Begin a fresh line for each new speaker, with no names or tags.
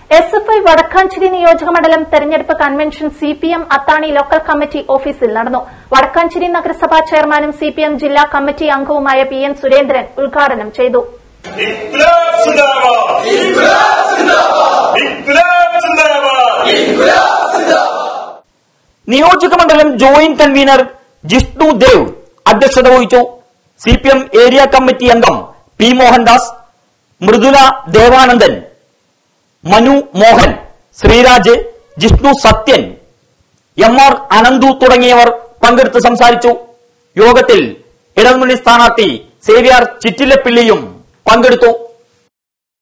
S F I Vadakkanchery നിയോജക മണ്ഡലം തെരഞ്ഞെടുപ്പ് convention C P M Athani local committee ഓഫീസിൽ നടന്നു വടക്കാഞ്ചേരി നഗരസഭാ ചെയർമാനും സി പി എം ജില്ലാ കമ്മിറ്റി അംഗവുമായ പി എൻ സുരേന്ദ്രൻ ഉദ്ഘാടനം ചെയ്തു
ഇൻക്ലാബ് സിന്ദാബാദ് ഇൻക്ലാബ് സിന്ദാബാദ്
നിയോജക മണ്ഡലം ജോയിന്റ് കൺവീനർ ജിഷ്ണു ദേവ് അധ്യക്ഷത വഹിച്ചു C P M area committee അംഗം P Mohandas Mridula Devanandan Manu Mohan Sreeraj Jishnu Sathyan M R Ananthu തുടങ്ങിയവർ പങ്കെടുത്ത് സംസാരിച്ചു യോഗത്തിൽ ഇടതുമുന്നണി സ്ഥാനാർത്ഥി സേവ്യാർ ചിറ്റിലപ്പിള്ളിയും പങ്കെടുത്തു